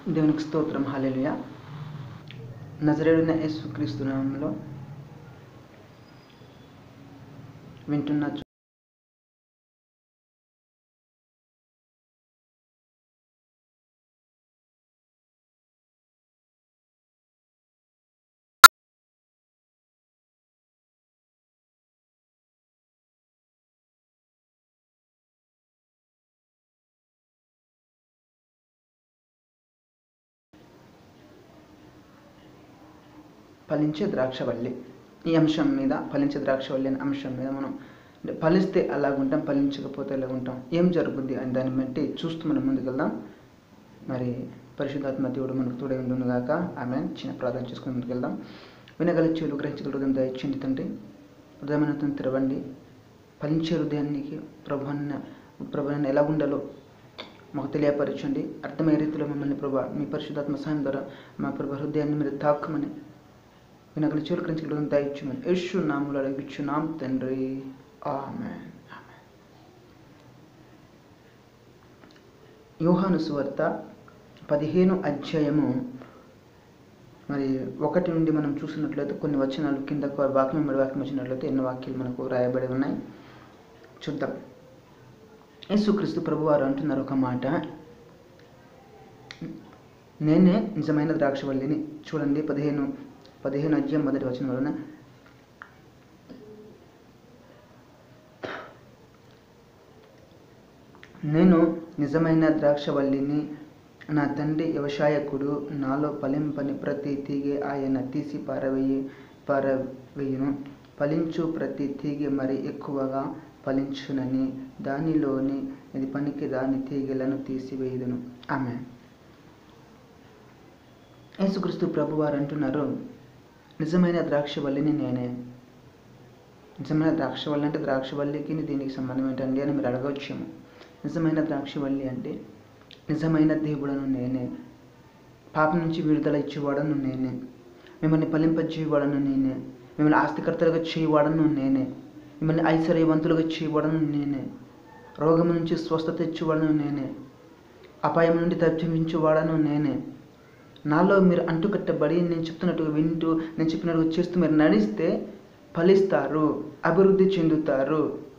దేవునికి స్తోత్రం హల్లెలూయా నజరేడున యేసు క్రీస్తు నామంలో వింటున్న చు- ఫలించే ద్రాక్షవల్లి ఈ అంశం మీద ఫలించే ద్రాక్షవల్లి అనే అంశం మీద మనం అంటే ఫలిస్తే అలాగుంటాం ఫలించకపోతే ఎలాగుంటాం ఏం జరుగుద్ది అని దాన్ని బట్టి చూస్తూ మనం ముందుకెళ్దాం మరి పరిశుద్ధాత్మ దేవుడు మనకు తోడే ఉండును గాక ఆమె చిన్న ప్రార్థన చేసుకుని ముందుకెళ్దాం వినగల చెవులు గ్రహించగల హృదయం దయచేయండి తండ్రి హృదయమైన తెరవండి ఫలించే హృదయానికి ప్రభు అన్న ప్రభు అన్న ఎలా ఉండాలో మాకు తెలియపరచండి అర్థమయ్యే రీతిలో మమ్మల్ని ప్రభు మీ పరిశుద్ధాత్మ సాయం ద్వారా మా ప్రభు హృదయాన్ని మీరు తాకమని వినగల చెవులు గ్రహించగల హృదయం దయచేయమని యేసు నాములు అడిగిచ్చున్నాం తండ్రి ఆమె యోహాను సువార్త పదిహేను అధ్యాయము మరి ఒకటి నుండి మనం చూసినట్లయితే కొన్ని వచనాలు కింద వాక్యం మరి వాక్యం వచ్చినట్లయితే ఎన్నో వాక్యాలు మనకు రాయబడి ఉన్నాయి చూద్దాం యేసుక్రీస్తు ప్రభు వారు అంటున్నారు ఒక మాట నేనే నిజమైన ద్రాక్షవల్లిని చూడండి పదిహేను పదిహేను అధ్యాయం మొదటి వచనం వలన నేను నిజమైన ద్రాక్షవల్లిని నా తండ్రి వ్యవసాయకుడు నాలో ఫలింపని ప్రతి తీగె ఆయన తీసి పారవేయి పారవేయును ఫలించు ప్రతి తీగె మరి ఎక్కువగా ఫలించునని దానిలోని ఇది పనికి రాని తీగెలను తీసివేయుదును ఆమె యేసుక్రీస్తు ప్రభు వారు అంటున్నారు నిజమైన ద్రాక్షవల్లిని నేనే నిజమైన ద్రాక్షవల్లి అంటే ద్రాక్షవల్లికి దీనికి సంబంధం ఏంటండి అని మీరు అడగవచ్చేమో నిజమైన ద్రాక్షవల్లి అంటే నిజమైన దేవుడను నేనే పాపం నుంచి విడుదల ఇచ్చేవాడను నేనే మిమ్మల్ని ఫలింపజేయవాడను నేనే మిమ్మల్ని ఆస్తికర్తలుగా చేయవాడను నేనే మిమ్మల్ని ఐశ్వర్యవంతులుగా చేయవాడను నేనే రోగం నుంచి స్వస్థత ఇచ్చేవాడను నేనే అపాయం నుండి తప్పించేవాడను నేనే నాలో మీరు అంటుకట్టబడి నేను చెప్తున్నట్టుగా వింటూ నేను చెప్పినట్టుగా చేస్తూ మీరు నడిస్తే ఫలిస్తారు అభివృద్ధి చెందుతారు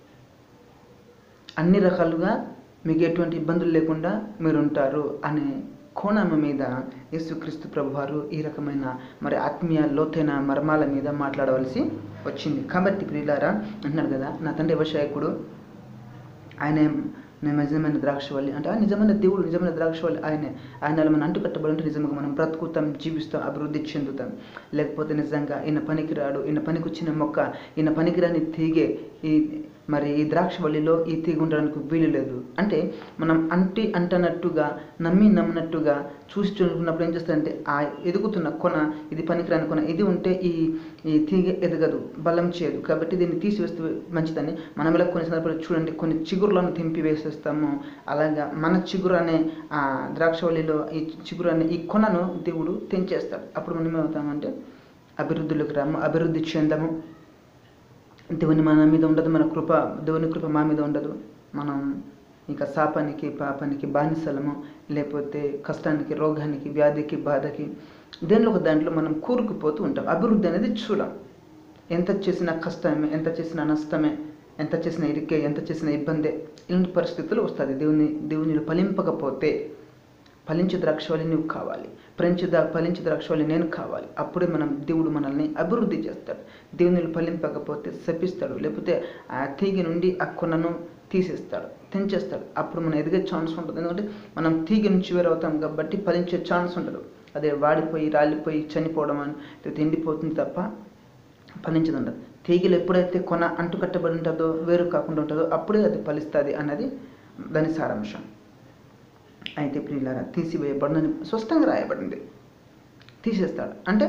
అన్ని రకాలుగా మీకు ఎటువంటి ఇబ్బందులు లేకుండా మీరు ఉంటారు అనే కోణం మీద యేసుక్రీస్తు ప్రభువారు ఈ రకమైన మరి ఆత్మీయ లోతైన మర్మాల మీద మాట్లాడవలసి వచ్చింది కాబట్టి ప్రియులారా అంటున్నారు కదా నా తండ్రి వ్యవసాయకుడు ఆయన నేను నిజమైన ద్రాక్షవల్లి అంటే ఆ నిజమైన దేవుడు నిజమైన ద్రాక్షవల్లి ఆయనే ఆయన మనం అంటుకట్టబడి ఉంటే నిజంగా మనం బ్రతుకుతాం జీవిస్తాం అభివృద్ధి చెందుతాం లేకపోతే నిజంగా ఈయన పనికిరాడు ఈయన పనికి వచ్చిన మొక్క ఈయన పనికిరాని తీగే ఈ మరి ఈ ద్రాక్షవల్లిలో ఈ తీగ ఉండడానికి వీలు లేదు అంటే మనం అంటి అంటనట్టుగా నమ్మి నమ్మినట్టుగా చూసి చూసుకున్నప్పుడు ఏం చేస్తారంటే ఆ ఎదుగుతున్న కొన ఇది పనికిరాని కొన ఇది ఉంటే ఈ ఈ తీగ ఎదగదు బలం చేయదు కాబట్టి దీన్ని తీసివేస్తే మంచిదని మనం ఇలా కొన్ని సందర్భాలు చూడండి కొన్ని చిగురులను తెంపి వేసేస్తాము అలాగా మన చిగురు అనే ఆ ద్రాక్షవల్లిలో ఈ చిగురు అనే ఈ కొనను దేవుడు తెంచేస్తాడు అప్పుడు మనం ఏమవుతామంటే అభివృద్ధిలోకి రాము అభివృద్ధి చెందము దేవుని మన మీద ఉండదు మన కృప దేవుని కృప మా మీద ఉండదు మనం ఇంకా శాపానికి పాపానికి బానిసలము లేకపోతే కష్టానికి రోగానికి వ్యాధికి బాధకి దేనిలో ఒక దాంట్లో మనం కూరుకుపోతూ ఉంటాం అభివృద్ధి అనేది చూడం ఎంత చేసిన కష్టమే ఎంత చేసిన నష్టమే ఎంత చేసిన ఇరికే ఎంత చేసిన ఇబ్బందే ఇలాంటి పరిస్థితులు వస్తుంది దేవుని దేవుని ఫలింపకపోతే ఫలించే ద్రాక్షవల్లి నువ్వు కావాలి ఫలించే దా ఫలించే ద్రాక్షవల్లి నేను కావాలి అప్పుడే మనం దేవుడు మనల్ని అభివృద్ధి చేస్తాడు దేవుని ఫలింపకపోతే శపిస్తాడు లేకపోతే ఆ తీగ నుండి ఆ కొనను తీసేస్తాడు తెంచేస్తాడు అప్పుడు మనం ఎదిగే ఛాన్స్ ఉంటుంది ఎందుకంటే మనం తీగ నుంచి వేరవుతాం కాబట్టి ఫలించే ఛాన్స్ ఉండదు అదే వాడిపోయి రాలిపోయి చనిపోవడం అని లేకపోతే ఎండిపోతుంది తప్ప ఫలించదు ఉండదు తీగలు ఎప్పుడైతే కొన అంటుకట్టబడి ఉంటుందో వేరు కాకుండా ఉంటుందో అప్పుడే అది ఫలిస్తుంది అన్నది దాని సారాంశం అయితే ప్రియులారా తీసివేయబడినని స్పష్టంగా రాయబడింది తీసేస్తాడు అంటే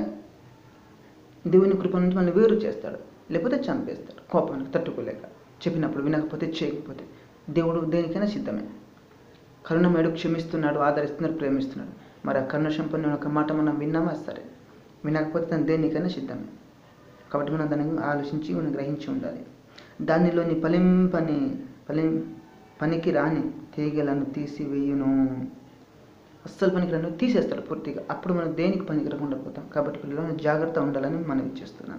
దేవుని కృప నుంచి మనల్ని వేరు చేస్తాడు లేకపోతే చంపేస్తాడు కోపానికి తట్టుకోలేక చెప్పినప్పుడు వినకపోతే చేయకపోతే దేవుడు దేనికైనా సిద్ధమే కరుణమేడు క్షమిస్తున్నాడు ఆదరిస్తున్నాడు ప్రేమిస్తున్నాడు మరి ఆ కరుణ సంపన్న ఒక మాట మనం విన్నామా సరే వినకపోతే తను దేనికైనా సిద్ధమే కాబట్టి మనం దాన్ని ఆలోచించి మనం గ్రహించి ఉండాలి దానిలోని ఫలింపని ఫలిం పనికి రాని తీగలను తీసివేయును అస్సలు పనికిరాను తీసేస్తాడు పూర్తిగా అప్పుడు మనం దేనికి పనికిరకుండా పోతాం కాబట్టి పిల్లలు జాగ్రత్త ఉండాలని మనం చేస్తున్నాను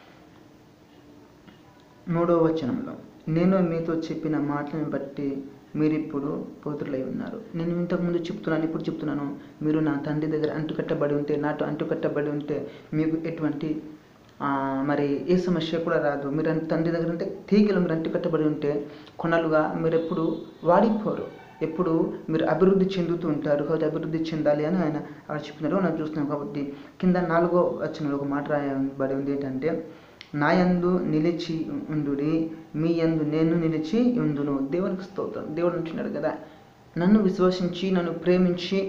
మూడవ వచనంలో నేను మీతో చెప్పిన మాటలను బట్టి మీరు ఇప్పుడు పోతులై ఉన్నారు నేను ఇంతకుముందు చెప్తున్నాను ఇప్పుడు చెప్తున్నాను మీరు నా తండ్రి దగ్గర అంటుకట్టబడి ఉంటే నాతో అంటుకట్టబడి ఉంటే మీకు ఎటువంటి ఆ, మరి ఏ సమస్య కూడా రాదు మీరు అంత తండ్రి దగ్గర ఉంటే తీగలు మీరు అంటుకట్టబడి ఉంటే కొనలుగా మీరు ఎప్పుడు వాడిపోరు ఎప్పుడు మీరు అభివృద్ధి చెందుతూ ఉంటారు కాబట్టి అభివృద్ధి చెందాలి అని ఆయన అక్కడ చెప్పినారు మనం చూస్తున్నాం కాబట్టి కింద నాలుగో వచనంలో ఒక మాట రాయబడి ఉంది ఏంటంటే నా యందు నిలిచి ఉండుడి మీ యందు నేను నిలిచి ఉందును దేవునికి స్తోత్రం దేవుడు అంటున్నాడు కదా నన్ను విశ్వసించి నన్ను ప్రేమించి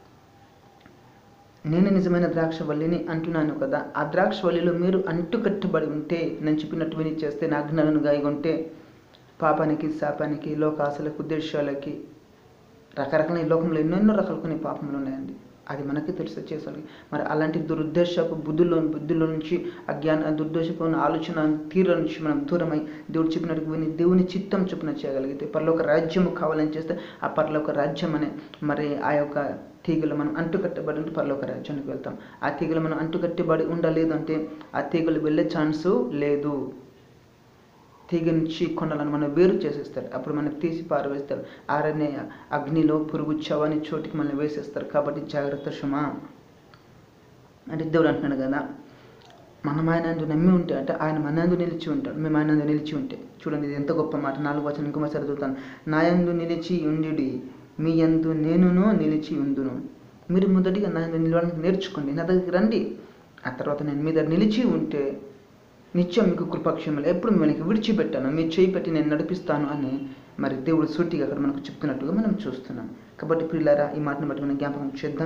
నేను నిజమైన ద్రాక్షవల్లిని అంటున్నాను కదా ఆ ద్రాక్షవల్లిలో మీరు అంటుకట్టబడి ఉంటే నేను చెప్పినట్టు విని చేస్తే నా ఆజ్ఞలను గాయగొంటే పాపానికి శాపానికి లోకాశలకు ఉద్దేశాలకి రకరకాల ఈ లోకంలో ఎన్నెన్నో రకాల కొన్ని పాపములు ఉన్నాయండి అది మనకి తెలిసి చేసాలి మరి అలాంటి దురుద్దేశపు బుద్ధుల్లో బుద్ధుల నుంచి అజ్ఞాన దుర్దోషపు ఆలోచన తీరుల నుంచి మనం దూరమై దేవుడు చెప్పినట్టు విని దేవుని చిత్తం చొప్పున చేయగలిగితే పరలోక రాజ్యము కావాలని చేస్తే ఆ పరలోక రాజ్యం అనే మరి ఆ యొక్క తీగలు మనం అంటుకట్టబడి ఉంటే పరలోక రాజ్యానికి వెళ్తాం ఆ తీగలు మనం అంటుకట్టబడి ఉండలేదు అంటే ఆ తీగలు వెళ్ళే ఛాన్సు లేదు తీగ నుంచి కొండలను మనం వేరు చేసేస్తాడు అప్పుడు మనం తీసి పారవేస్తాడు ఆరనే అగ్నిలో పురుగు చవని చోటికి మనం వేసేస్తారు కాబట్టి జాగ్రత్త సుమా అంటే దేవుడు అంటున్నాడు కదా మనం ఆయన అందు నమ్మి ఉంటే అంటే ఆయన మన యందు నిలిచి ఉంటాడు మేము ఆయన యందు నిలిచి ఉంటే చూడండి ఇది ఎంత గొప్ప మాట నాలుగు వచనం ఇంకోసారి చదువుతాను నా యందు నిలిచి ఉండి మీ యందు నేనును నిలిచి ఉందును మీరు మొదటిగా నా యందు నిలవడానికి నేర్చుకోండి నా దగ్గరికి రండి ఆ తర్వాత నేను మీ దగ్గర నిలిచి ఉంటే నిత్యం మీకు కృపాక్షేమాలు ఎప్పుడు మిమ్మల్ని విడిచిపెట్టాను మీ చేయి పెట్టి నేను నడిపిస్తాను అని మరి దేవుడు సూటిగా అక్కడ మనకు చెప్తున్నట్టుగా మనం చూస్తున్నాం కాబట్టి పిల్లరా ఈ మాటను బట్టి మనం జ్ఞాపకం చేద్దాం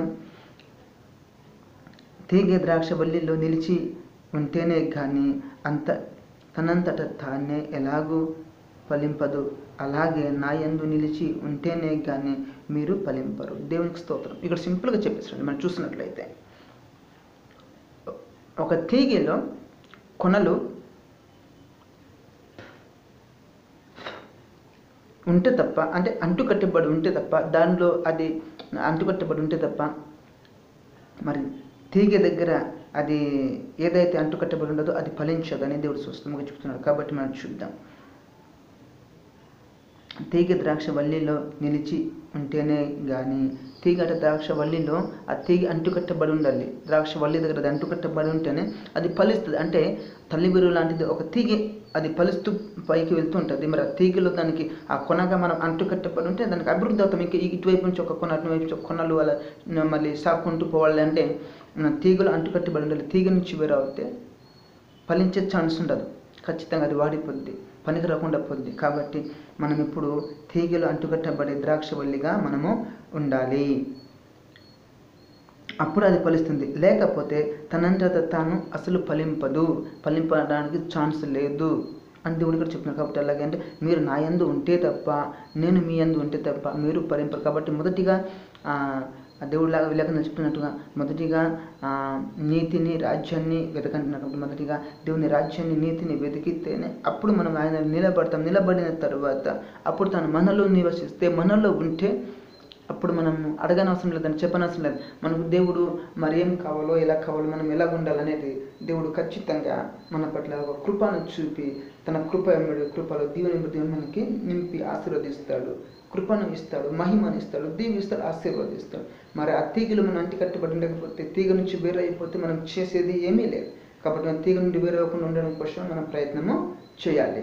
తీగ ద్రాక్ష వల్లిలో నిలిచి ఉంటేనే కానీ అంత తనంతట తానే ఎలాగూ ఫలింపదు అలాగే నా యందు నిలిచి ఉంటేనే కానీ మీరు ఫలింపరు దేవునికి స్తోత్రం ఇక్కడ సింపుల్గా చెప్పేసండి మనం చూసినట్లయితే ఒక తీగలో కొనలు ఉంటే తప్ప అంటే అంటుకట్టబడి ఉంటే తప్ప దానిలో అది అంటుకట్టబడి ఉంటే తప్ప మరి తీగ దగ్గర అది ఏదైతే అంటుకట్టబడి ఉండదో అది ఫలించదని దేవుడు స్పష్టంగా చెప్తున్నాడు కాబట్టి మనం చూద్దాం తీగ ద్రాక్ష వల్లిలో నిలిచి ఉంటేనే కానీ తీగట ద్రాక్ష వల్లిలో ఆ తీగ అంటుకట్టబడి ఉండాలి ద్రాక్ష వల్లి దగ్గర అది అంటుకట్టబడి ఉంటేనే అది ఫలిస్తుంది అంటే తల్లి బిరువు లాంటిది ఒక తీగ అది ఫలిస్తూ పైకి వెళ్తూ ఉంటుంది మరి ఆ తీగలో దానికి ఆ కొనగా మనం అంటుకట్టబడి ఉంటే దానికి అభివృద్ధి అవుతాం ఇంకా ఇటువైపు నుంచి ఒక కొన అటువైపు నుంచి ఒక కొనలు అలా మళ్ళీ సాక్కుంటూ పోవాలి అంటే మన తీగలు అంటుకట్టబడి ఉండాలి తీగ నుంచి వేరే అవుతే ఫలించే ఛాన్స్ ఉండదు ఖచ్చితంగా అది వాడిపోద్ది పనికి రాకుండా పోద్ది కాబట్టి మనం ఇప్పుడు తీగలు అంటుకట్టబడే ద్రాక్షవల్లిగా మనము ఉండాలి అప్పుడు అది ఫలిస్తుంది లేకపోతే తనంతట తాను అసలు ఫలింపదు ఫలింపడానికి ఛాన్స్ లేదు అని దేవుడు ఇక్కడ చెప్తున్నారు కాబట్టి అలాగే అంటే మీరు నా యందు ఉంటే తప్ప నేను మీ యందు ఉంటే తప్ప మీరు ఫలింపరు కాబట్టి మొదటిగా ఆ, ఆ దేవుడిలాగా విలేకరులు చెప్తున్నట్టుగా మొదటిగా ఆ, నీతిని రాజ్యాన్ని వెతకంటున్నారు కాబట్టి మొదటిగా దేవుని రాజ్యాన్ని నీతిని వెతికితేనే అప్పుడు మనం ఆయన నిలబడతాం నిలబడిన తర్వాత అప్పుడు తను మనలో నివసిస్తే మనలో ఉంటే అప్పుడు మనం అడగనవసరం లేదని చెప్పనవసరం లేదు మనకు దేవుడు మరి ఏం కావాలో ఎలా కావాలో మనం ఎలా ఉండాలనేది దేవుడు ఖచ్చితంగా మన పట్ల ఒక కృపను చూపి తన కృప ఎమ్మడి కృపలో దీవెని దేవుని మనకి నింపి ఆశీర్వదిస్తాడు కృపను ఇస్తాడు మహిమను ఇస్తాడు దీవిస్తాడు ఆశీర్వదిస్తాడు మరి ఆ తీగలు మనం అంటి కట్టుబడి ఉండకపోతే తీగ నుంచి వేరే అయిపోతే మనం చేసేది ఏమీ లేదు కాబట్టి మనం తీగ నుండి వేరే అవ్వకుండా ఉండడం కోసం మనం ప్రయత్నము చేయాలి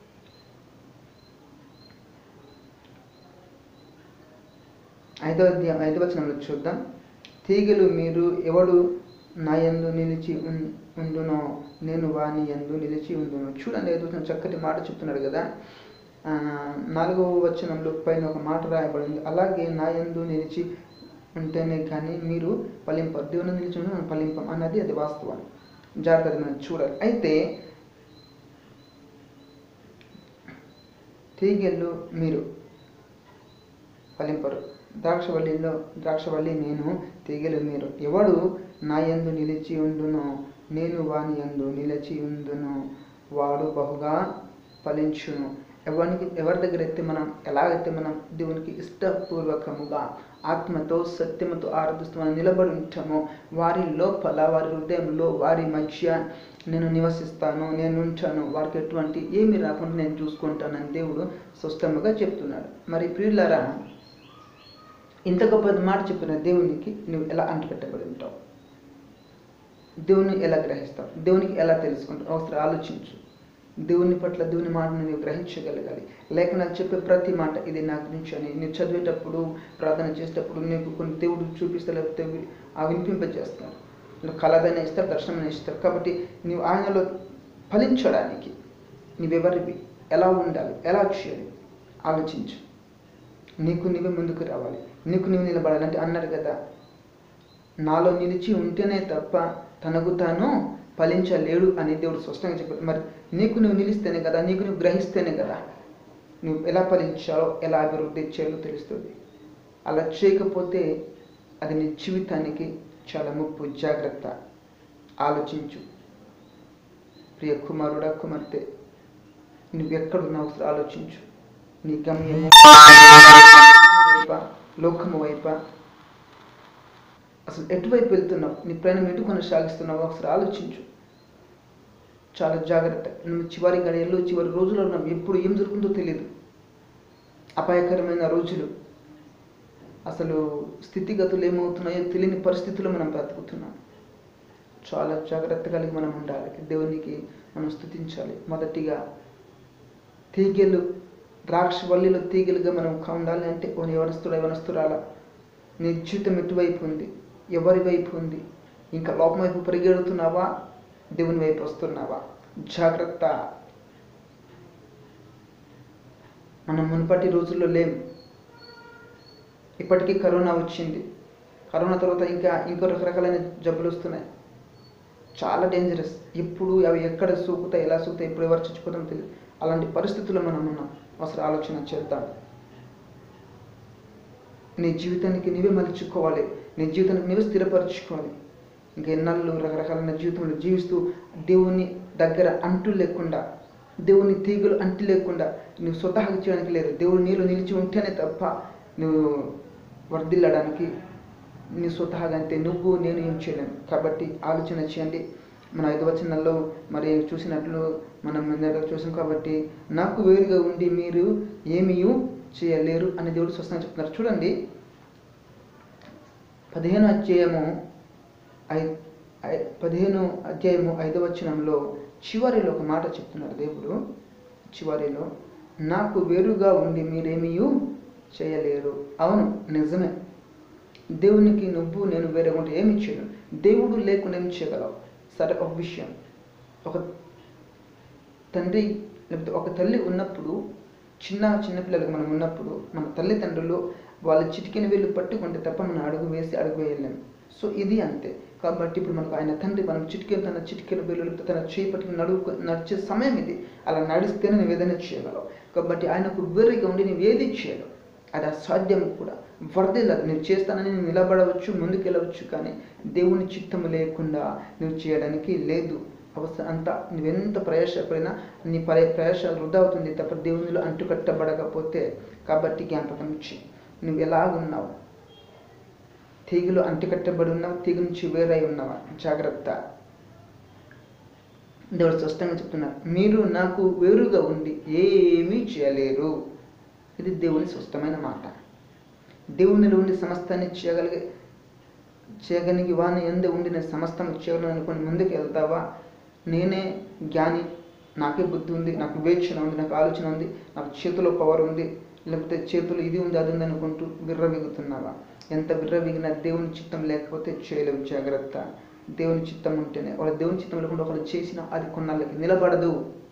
ఐదో అధ్యాయం ఐదో వచనంలో చూద్దాం తీగలు మీరు ఎవడు నా యందు నిలిచి ఉన్- ఉండునో నేను వాని యందు నిలిచి ఉండును చూడండి ఐదో వచనం చక్కటి మాట చెప్తున్నాడు కదా ఆ, నాలుగవ వచనంలో పైన ఒక మాట రాయబడింది అలాగే నా యందు నిలిచి ఉంటేనే కానీ మీరు ఫలింపరు దేవుని నిలిచి ఉంటే మనం ఫలింపం అన్నది అది వాస్తవం జాగ్రత్త మనం చూడాలి అయితే తీగెళ్ళు మీరు ఫలింపరు ద్రాక్షవల్లిలో ద్రాక్షవల్లి నేను తీగలు మీరు ఎవడు నా యందు నిలిచి ఉండునో నేను వాని యందు నిలిచి ఉండును వాడు బహుగా ఫలించును ఎవరికి ఎవరి దగ్గర అయితే మనం ఎలాగైతే మనం దేవునికి ఇష్టపూర్వకముగా ఆత్మతో సత్యముతో ఆరాధిస్తూ మనం నిలబడి ఉంటామో వారి లోపల వారి హృదయంలో వారి మధ్య నేను నివసిస్తాను నేను ఉంటాను వారికి ఎటువంటి ఏమి రాకుండా నేను చూసుకుంటానని దేవుడు స్పష్టంగా చెప్తున్నాడు మరి ప్రియులారా ఇంత గొప్ప మాట చెప్పిన దేవునికి నువ్వు ఎలా అంటుకట్టబడి ఉంటావు దేవుని ఎలా గ్రహిస్తావు దేవునికి ఎలా తెలుసుకుంటావు ఒకసారి ఆలోచించు దేవుని పట్ల దేవుని మాటను నీవు గ్రహించగలగాలి లేక నాకు చెప్పే ప్రతి మాట ఇది నా గురించి అని నువ్వు చదివేటప్పుడు ప్రార్థన చేసేటప్పుడు నీకు కొన్ని దేవుడు చూపిస్తే లేకపోతే వి- ఆ వినిపింపజేస్తారు నువ్వు కలదైనా ఇస్తారు దర్శనమైనా ఇస్తారు కాబట్టి నీవు ఆయనలో ఫలించడానికి నీవెవరివి ఎలా ఉండాలి ఎలా చేయాలి ఆలోచించు నీకు నీవే ముందుకు రావాలి నీకు నీవు నిలబడాలి అంటే అన్నారు కదా నాలో నిలిచి ఉంటేనే తప్ప తనకు తాను ఫలించలేడు అని దేవుడు స్పష్టంగా చెప్పాడు మరి నీకు నువ్వు నిలిస్తేనే కదా నీకు నువ్వు గ్రహిస్తేనే కదా నువ్వు ఎలా ఫలించాలో ఎలా అభివృద్ధి చేయాలో తెలుస్తుంది అలా చేయకపోతే అది నీ జీవితానికి చాలా ముప్పు జాగ్రత్త ఆలోచించు ప్రియ కుమారుడా కుమార్తె నువ్వు ఎక్కడున్నావు ఒకసారి ఆలోచించు నీ గమ్యము వైపా లోకము వైపా అసలు ఎటువైపు వెళ్తున్నావు నీ ప్రయాణం ఎటు కొనసాగిస్తున్నావు ఒకసారి ఆలోచించు చాలా జాగ్రత్త నువ్వు చివరి గడియల్లో చివరి రోజుల్లో ఉన్నావు ఎప్పుడు ఏం జరుగుతుందో తెలియదు అపాయకరమైన రోజులు అసలు స్థితిగతులు ఏమవుతున్నాయో తెలియని పరిస్థితుల్లో మనం బ్రతుకుతున్నాం చాలా జాగ్రత్త కలిగి మనం ఉండాలి దేవునికి మనం స్థుతించాలి మొదటిగా తీగెలు ద్రాక్ష వల్లిలో తీగలుగా మనం కా- ఉండాలి అంటే ఓ యవనస్తుడు యవనస్తురాల నీ జీవితం ఎటువైపు ఉంది ఎవరి వైపు ఉంది ఇంకా లోపం వైపు పరిగెడుతున్నావా దేవుని వైపు వస్తున్నావా జాగ్రత్త మనం మునుపటి రోజుల్లో లేం ఇప్పటికీ కరోనా వచ్చింది కరోనా తర్వాత ఇంకా ఇంకో రకరకాలైన జబ్బులు వస్తున్నాయి చాలా డేంజరస్ ఎప్పుడు అవి ఎక్కడ సోకుతాయి ఎలా సోకుతాయి ఎప్పుడు ఎవరు చచ్చిపోతామో తెలియదు అలాంటి పరిస్థితుల్లో మనం ఉన్నాం అసలు ఆలోచన చేద్దాం నీ జీవితానికి నీవే మలుచుకోవాలి నీ జీవితానికి నీవే స్థిరపరచుకోవాలి ఇంకా ఎన్నాళ్ళు రకరకాలైన జీవితంలో జీవిస్తూ దేవుని దగ్గర అంటు లేకుండా దేవుని తీగలు అంటు లేకుండా నువ్వు స్వతహాగా చేయడానికి లేదు దేవుడు నీలో నిలిచి ఉంటేనే తప్ప నువ్వు వర్ధిల్లడానికి నీ స్వతహాగా అంతే నువ్వు నేను ఏం చేయలేము కాబట్టి ఆలోచన చేయండి మన ఐదు వచనాల్లో మరి చూసినట్లు మనం ముందర చూసాం కాబట్టి నాకు వేరుగా ఉండి మీరు ఏమీ చేయలేరు అని దేవుడు స్పష్టంగా చెప్తున్నారు చూడండి పదిహేను అధ్యాయము ఐ ఐ- పదిహేను అధ్యాయము ఐదవ వచనంలో చివరిలో ఒక మాట చెప్తున్నారు దేవుడు చివరిలో నాకు వేరుగా ఉండి మీరేమీ చేయలేరు అవును నిజమే దేవునికి నువ్వు నేను వేరే ఉంటే ఏమి చేయలేను దేవుడు లేకుండా ఏమి చేయగలవు సరే ఒక విషయం ఒక తండ్రి లేకపోతే ఒక తల్లి ఉన్నప్పుడు చిన్న చిన్న పిల్లలకు మనం ఉన్నప్పుడు మన తల్లిదండ్రులు వాళ్ళ చిటికెన వేలు పట్టుకుంటే తప్ప మనం అడుగు వేసి అడుగు వేయలేము సో ఇది అంతే కాబట్టి ఇప్పుడు మనకు ఆయన తండ్రి మనం చిటికెన తన చిటికెన వేలు లేకపోతే తన చేయి పట్టుకుని నడువు నడిచే సమయం ఇది అలా నడిస్తేనే నువ్వు ఏదైనా చేయగలవు కాబట్టి ఆయనకు వేరుగా ఉండి నువ్వు ఏది చేయలేవు అది అసాధ్యం కూడా వర్ధిల్లదు నువ్వు చేస్తానని నువ్వు నిలబడవచ్చు ముందుకెళ్ళవచ్చు కానీ దేవుని చిత్తము లేకుండా నువ్వు చేయడానికి లేదు అవసరం అంతా నువ్వెంత ప్రయాసపడినా నీ పరి ప్రయాసాలు వృధా అవుతుంది తప్ప దేవునిలో అంటుకట్టబడకపోతే కాబట్టి జ్ఞాపకం ఇచ్చి నువ్వు ఎలాగున్నావు తీగలు అంటుకట్టబడి ఉన్నావు తీగ నుంచి వేరై ఉన్నావా జాగ్రత్త దేవుడు స్పష్టంగా చెప్తున్నారు మీరు నాకు వేరుగా ఉండి ఏమీ చేయలేరు ఇది దేవుని స్పష్టమైన మాట దేవునిలో ఉండి సమస్తాన్ని చేయగలిగే చేయగలిగి వాని ఎందు ఉండిన సమస్తం చేయగలను అనుకుని ముందుకు వెళ్తావా నేనే జ్ఞాని నాకే బుద్ధి ఉంది నాకు వివేచన ఉంది నాకు ఆలోచన ఉంది నాకు చేతిలో పవర్ ఉంది లేకపోతే చేతులు ఇది ఉంది అది ఉంది అనుకుంటూ విర్రవీగుతున్నావా ఎంత విర్రవీగినా దేవుని చిత్తం లేకపోతే చేయలేవు జాగ్రత్త దేవుని చిత్తం ఉంటేనే వాళ్ళ దేవుని చిత్తం లేకుండా ఒకరు చేసినా అది కొన్నాళ్ళకి నిలబడదు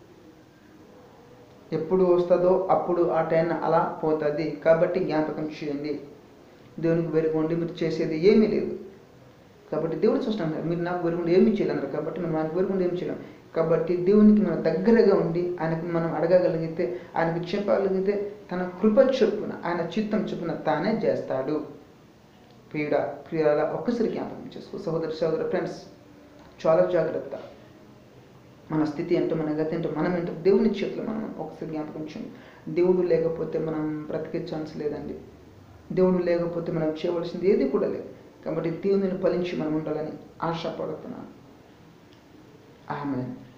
ఎప్పుడు వస్తుందో అప్పుడు ఆ టైం అలా పోతుంది కాబట్టి జ్ఞాపకం చేయండి దేవునికి వెరుగుండి మీరు చేసేది ఏమీ లేదు కాబట్టి దేవుడు చూస్తున్నారు మీరు నాకు వెరుగుండి ఏమీ చేయలేరు కాబట్టి మనం ఆయనకు వెరుగుండి ఏమి చేయలేం కాబట్టి దేవునికి మనం దగ్గరగా ఉండి ఆయనకు మనం అడగగలిగితే ఆయనకు చెప్పగలిగితే తన కృప చొప్పున ఆయన చిత్తం చొప్పున తానే చేస్తాడు పీడ ప్రియాల ఒక్కసారి జ్ఞాపకం చేసుకో సహోదర సహోదర ఫ్రెండ్స్ చాలా జాగ్రత్త మన స్థితి ఏంటో మన గతి ఏంటో మనం ఏంటో దేవుని చేతిలో మనం ఒకసారి జ్ఞాపకం చేయండి దేవుడు లేకపోతే మనం బ్రతికే ఛాన్స్ లేదండి దేవుడు లేకపోతే మనం చేయవలసింది ఏది కూడా లేదు కాబట్టి దేవుని ఫలించి మనం ఉండాలని ఆశపడుతున్నాను ఆమె